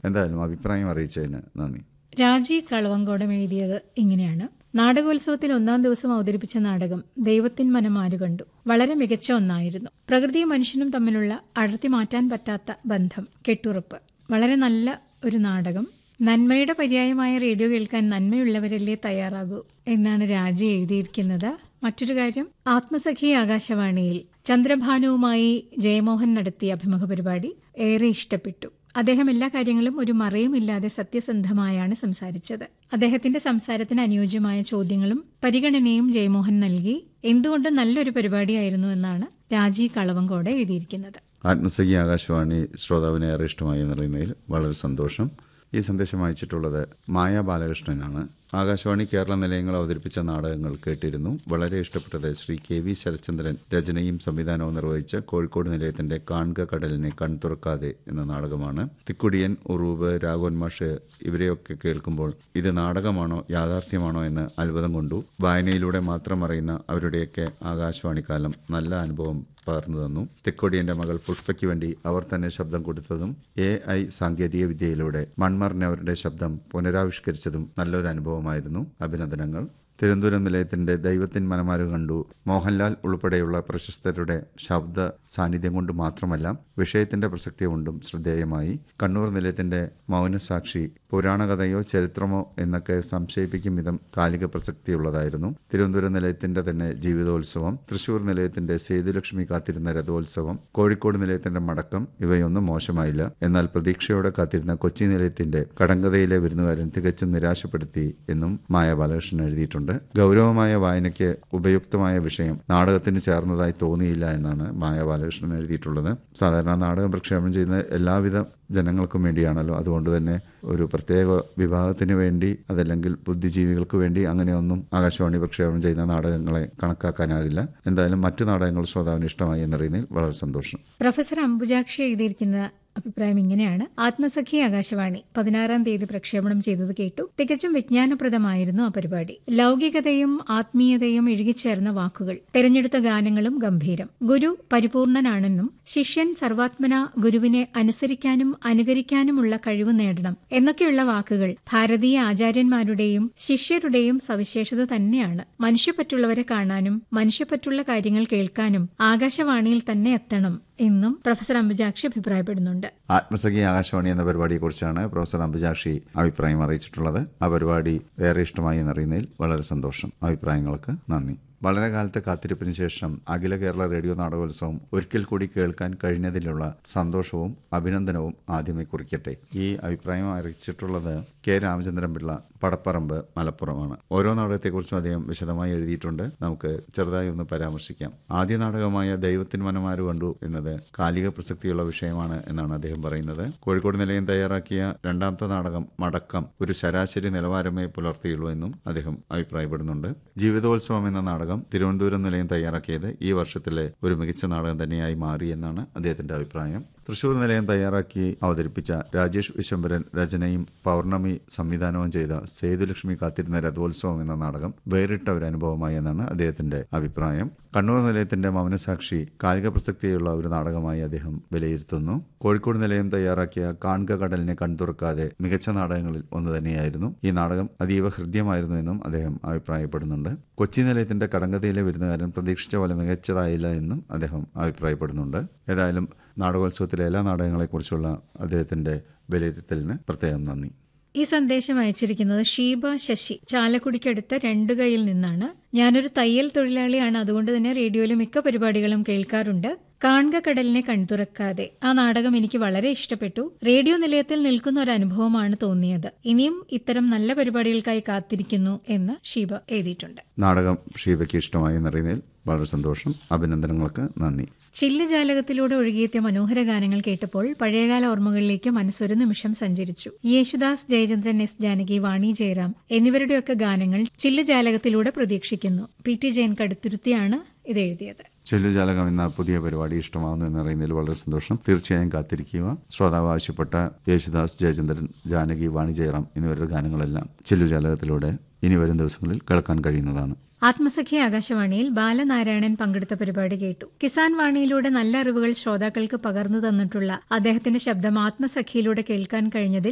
എന്തായാലും അഭിപ്രായം അറിയിച്ചതിന് നന്ദി രാജി കളവങ്കോടം എഴുതിയത് ഇങ്ങനെയാണ് നാടകോത്സവത്തിൽ ഒന്നാം ദിവസം അവതരിപ്പിച്ച നാടകം ദൈവത്തിൻ മനമാരു കണ്ടു വളരെ മികച്ച ഒന്നായിരുന്നു പ്രകൃതിയും മനുഷ്യനും തമ്മിലുള്ള അടർത്തി മാറ്റാൻ പറ്റാത്ത ബന്ധം കെട്ടുറപ്പ് വളരെ നല്ല ഒരു നാടകം നന്മയുടെ പര്യായമായ റേഡിയോ കേൾക്കാൻ നന്മയുള്ളവരല്ലേ തയ്യാറാകൂ എന്നാണ് രാജി എഴുതിയിരിക്കുന്നത് മറ്റൊരു കാര്യം ആത്മസഖി ആകാശവാണിയിൽ ചന്ദ്രഭാനുവുമായി ജയമോഹൻ നടത്തിയ അഭിമുഖ പരിപാടി ഏറെ ഇഷ്ടപ്പെട്ടു അദ്ദേഹം എല്ലാ കാര്യങ്ങളും ഒരു മറയുമില്ലാതെ സത്യസന്ധമായാണ് സംസാരിച്ചത് അദ്ദേഹത്തിന്റെ സംസാരത്തിന് അനുയോജ്യമായ ചോദ്യങ്ങളും പരിഗണനയും ജയമോഹൻ നൽകി എന്തുകൊണ്ട് നല്ലൊരു പരിപാടിയായിരുന്നു എന്നാണ് രാജി കളവങ്കോട് എഴുതിയിരിക്കുന്നത് ആത്മസഖി ആകാശവാണി ശ്രോതാവിനെ ഏറെ ഇഷ്ടമായി എന്നറിയുന്നതിൽ വളരെ സന്തോഷം ഈ സന്ദേശം അയച്ചിട്ടുള്ളത് മായ ബാലകൃഷ്ണനാണ് ആകാശവാണി കേരള നിലയങ്ങൾ അവതരിപ്പിച്ച നാടകങ്ങൾ കേട്ടിരുന്നു വളരെ ഇഷ്ടപ്പെട്ടത് ശ്രീ കെ വി ശരചന്ദ്രൻ രചനയും സംവിധാനവും നിർവഹിച്ച കോഴിക്കോട് നിലയത്തിന്റെ കാൺക കടലിനെ കൺതുറക്കാതെ എന്ന നാടകമാണ് തിക്കുടിയൻ ഉറൂബ് രാഘവൻ മാഷ് ഇവരെയൊക്കെ കേൾക്കുമ്പോൾ ഇത് നാടകമാണോ യാഥാർത്ഥ്യമാണോ എന്ന് അത്ഭുതം കൊണ്ടു വായനയിലൂടെ മാത്രം അറിയുന്ന അവരുടെയൊക്കെ ആകാശവാണിക്കാലം നല്ല അനുഭവം പകർന്നു തന്നു തെക്കോടിയന്റെ മകൾ പുഷ്പയ്ക്ക് വേണ്ടി അവർ തന്നെ ശബ്ദം കൊടുത്തതും എ ഐ സാങ്കേതിക വിദ്യയിലൂടെ മൺമറിഞ്ഞവരുടെ ശബ്ദം പുനരാവിഷ്കരിച്ചതും നല്ലൊരു അനുഭവമായിരുന്നു അഭിനന്ദനങ്ങൾ തിരുവനന്തപുരം നിലയത്തിന്റെ ദൈവത്തിൻ മനമാര് കണ്ടു മോഹൻലാൽ ഉൾപ്പെടെയുള്ള പ്രശസ്തരുടെ ശബ്ദ സാന്നിധ്യം കൊണ്ട് മാത്രമല്ല വിഷയത്തിന്റെ പ്രസക്തി കൊണ്ടും ശ്രദ്ധേയമായി കണ്ണൂർ നിലയത്തിന്റെ മൗനസാക്ഷി പുരാണകഥയോ ചരിത്രമോ എന്നൊക്കെ സംശയിപ്പിക്കും വിധം കാലിക പ്രസക്തിയുള്ളതായിരുന്നു തിരുവനന്തപുരം നിലയത്തിന്റെ തന്നെ ജീവിതോത്സവം തൃശൂർ നിലയത്തിന്റെ സേതുലക്ഷ്മി കാത്തിരുന്ന രഥോത്സവം കോഴിക്കോട് നിലയത്തിന്റെ മടക്കം ഇവയൊന്നും മോശമായില്ല എന്നാൽ പ്രതീക്ഷയോടെ കാത്തിരുന്ന കൊച്ചി നിലയത്തിന്റെ കടങ്കഥയിലെ വിരുന്നുകാരൻ തികച്ചും നിരാശപ്പെടുത്തി എന്നും മായ ബാലകൃഷ്ണൻ എഴുതിയിട്ടുണ്ട് ഗൗരവമായ വായനയ്ക്ക് ഉപയുക്തമായ വിഷയം നാടകത്തിന് ചേർന്നതായി തോന്നിയില്ല എന്നാണ് മായ ബാലകൃഷ്ണൻ എഴുതിയിട്ടുള്ളത് സാധാരണ നാടകം പ്രക്ഷേപണം ചെയ്യുന്ന എല്ലാവിധ ജനങ്ങൾക്കും വേണ്ടിയാണല്ലോ അതുകൊണ്ട് തന്നെ ഒരു പ്രത്യേക വിഭാഗത്തിന് വേണ്ടി അതല്ലെങ്കിൽ ബുദ്ധിജീവികൾക്ക് വേണ്ടി അങ്ങനെയൊന്നും ആകാശവാണി പ്രക്ഷേപണം ചെയ്യുന്ന നാടകങ്ങളെ കണക്കാക്കാനാകില്ല എന്തായാലും മറ്റു നാടകങ്ങൾ ശ്രോതാവിന് ഇഷ്ടമായി എന്നറിയുന്നതിൽ വളരെ സന്തോഷം പ്രൊഫസർ അംബുജാക്ഷി എഴുതിയിരിക്കുന്ന അഭിപ്രായം ഇങ്ങനെയാണ് ആത്മസഖി ആകാശവാണി പതിനാറാം തീയതി പ്രക്ഷേപണം ചെയ്തത് കേട്ടു തികച്ചും വിജ്ഞാനപ്രദമായിരുന്നു ആ പരിപാടി ലൗകികതയും ആത്മീയതയും ഇഴുകിച്ചേർന്ന വാക്കുകൾ തെരഞ്ഞെടുത്ത ഗാനങ്ങളും ഗംഭീരം ഗുരു പരിപൂർണനാണെന്നും ശിഷ്യൻ സർവാത്മന ഗുരുവിനെ അനുസരിക്കാനും അനുകരിക്കാനുമുള്ള കഴിവ് നേടണം എന്നൊക്കെയുള്ള വാക്കുകൾ ഭാരതീയ ആചാര്യന്മാരുടെയും ശിഷ്യരുടെയും സവിശേഷത തന്നെയാണ് മനുഷ്യപ്പറ്റുള്ളവരെ കാണാനും മനുഷ്യപ്പറ്റുള്ള കാര്യങ്ങൾ കേൾക്കാനും ആകാശവാണിയിൽ തന്നെ എത്തണം എന്നും പ്രൊഫസർ അംബുജാക്ഷി അഭിപ്രായപ്പെടുന്നുണ്ട് ആത്മസഖി ആകാശവാണി എന്ന പരിപാടിയെക്കുറിച്ചാണ് പ്രൊഫസർ അംബുജാക്ഷി അഭിപ്രായം അറിയിച്ചിട്ടുള്ളത് ആ പരിപാടി ഏറെ ഇഷ്ടമായി എന്നറിയുന്നതിൽ വളരെ സന്തോഷം അഭിപ്രായങ്ങൾക്ക് നന്ദി വളരെ കാലത്തെ കാത്തിരിപ്പിന് ശേഷം അഖില കേരള റേഡിയോ നാടകോത്സവം ഒരിക്കൽ കൂടി കേൾക്കാൻ കഴിഞ്ഞതിലുള്ള സന്തോഷവും അഭിനന്ദനവും ആദ്യമേ കുറിക്കട്ടെ ഈ അഭിപ്രായം അറിയിച്ചിട്ടുള്ളത് കെ രാമചന്ദ്രൻ പിള്ള പടപ്പറമ്പ് മലപ്പുറമാണ് ഓരോ നാടകത്തെക്കുറിച്ചും അദ്ദേഹം വിശദമായി എഴുതിയിട്ടുണ്ട് നമുക്ക് ചെറുതായി ഒന്ന് പരാമർശിക്കാം ആദ്യ നാടകമായ ദൈവത്തിന് മനമാര് കണ്ടു എന്നത് കാലിക പ്രസക്തിയുള്ള വിഷയമാണ് എന്നാണ് അദ്ദേഹം പറയുന്നത് കോഴിക്കോട് നിലയം തയ്യാറാക്കിയ രണ്ടാമത്തെ നാടകം മടക്കം ഒരു ശരാശരി നിലവാരമേ പുലർത്തിയുള്ളൂ എന്നും അദ്ദേഹം അഭിപ്രായപ്പെടുന്നുണ്ട് ജീവിതോത്സവം എന്ന നാടകം തിരുവനന്തപുരം നിലയം തയ്യാറാക്കിയത് ഈ വർഷത്തിലെ ഒരു മികച്ച നാടകം തന്നെയായി മാറി എന്നാണ് അദ്ദേഹത്തിന്റെ അഭിപ്രായം തൃശൂർ നിലയം തയ്യാറാക്കി അവതരിപ്പിച്ച രാജേഷ് വിശംബരൻ രചനയും പൗർണമി സംവിധാനവും ചെയ്ത സേതുലക്ഷ്മി കാത്തിരുന്ന രഥോത്സവം എന്ന നാടകം വേറിട്ട ഒരു അനുഭവമായി എന്നാണ് അദ്ദേഹത്തിന്റെ അഭിപ്രായം കണ്ണൂർ നിലയത്തിന്റെ മൗനസാക്ഷി കാലിക പ്രസക്തിയുള്ള ഒരു നാടകമായി അദ്ദേഹം വിലയിരുത്തുന്നു കോഴിക്കോട് നിലയം തയ്യാറാക്കിയ കാൺക കടലിനെ കൺതുറക്കാതെ മികച്ച നാടകങ്ങളിൽ ഒന്ന് തന്നെയായിരുന്നു ഈ നാടകം അതീവ ഹൃദ്യമായിരുന്നു എന്നും അദ്ദേഹം അഭിപ്രായപ്പെടുന്നുണ്ട് കൊച്ചി നിലയത്തിന്റെ കടങ്കഥയിലെ വിരുന്നുകാരൻ പ്രതീക്ഷിച്ച പോലെ മികച്ചതായില്ല എന്നും അദ്ദേഹം അഭിപ്രായപ്പെടുന്നുണ്ട് ഏതായാലും നാടകോത്സവത്തിലെ എല്ലാ നാടകങ്ങളെക്കുറിച്ചുള്ള അദ്ദേഹത്തിന്റെ വിലയിരുത്തലിന് പ്രത്യേകം നന്ദി ഈ സന്ദേശം അയച്ചിരിക്കുന്നത് ഷീബ ശശി ചാലക്കുടിക്കടുത്ത രണ്ടുകയിൽ നിന്നാണ് ഞാനൊരു തയ്യൽ തൊഴിലാളിയാണ് അതുകൊണ്ട് തന്നെ റേഡിയോയിലെ മിക്ക പരിപാടികളും കേൾക്കാറുണ്ട് കാൺക കടലിനെ കൺതുറക്കാതെ ആ നാടകം എനിക്ക് വളരെ ഇഷ്ടപ്പെട്ടു റേഡിയോ നിലയത്തിൽ നിൽക്കുന്ന ഒരു അനുഭവമാണ് തോന്നിയത് ഇനിയും ഇത്തരം നല്ല പരിപാടികൾക്കായി കാത്തിരിക്കുന്നു എന്ന് ഷീബ എഴുതിയിട്ടുണ്ട് നാടകം ഷീബയ്ക്ക് ഇഷ്ടമായി എന്നറിയുന്നതിൽ വളരെ സന്തോഷം അഭിനന്ദനങ്ങൾക്ക് നന്ദി ചില്ലുജാലകത്തിലൂടെ ഒഴുകിയെത്തിയ മനോഹര ഗാനങ്ങൾ കേട്ടപ്പോൾ പഴയകാല ഓർമ്മകളിലേക്ക് മനസ്സൊരു നിമിഷം സഞ്ചരിച്ചു യേശുദാസ് ജയചന്ദ്രൻ എസ് ജാനകി വാണി ജയറാം എന്നിവരുടെയൊക്കെ ഗാനങ്ങൾ ചില്ലുജാലകത്തിലൂടെ പ്രതീക്ഷിക്കുന്നു പി ടി ജയൻ കടുത്തുരുത്തിയാണ് ഇത് എഴുതിയത് ചെല്ലുജാലകം എന്ന പുതിയ പരിപാടി ഇഷ്ടമാവുന്നു എന്നറിയുന്നതിൽ വളരെ സന്തോഷം തീർച്ചയായും കാത്തിരിക്കുക ശ്രോതാവ് ആവശ്യപ്പെട്ട യേശുദാസ് ജയചന്ദ്രൻ ജാനകി വാണി ജയറാം എന്നിവരുടെ ഗാനങ്ങളെല്ലാം ചെല്ലുജാലകത്തിലൂടെ ഇനി വരും ദിവസങ്ങളിൽ കേൾക്കാൻ കഴിയുന്നതാണ് ആത്മസഖി ആകാശവാണിയിൽ ബാലനാരായണൻ പങ്കെടുത്ത പരിപാടി കേട്ടു കിസാൻ വാണിയിലൂടെ നല്ല അറിവുകൾ ശ്രോതാക്കൾക്ക് പകർന്നു തന്നിട്ടുള്ള അദ്ദേഹത്തിന്റെ ശബ്ദം ആത്മസഖിയിലൂടെ കേൾക്കാൻ കഴിഞ്ഞതിൽ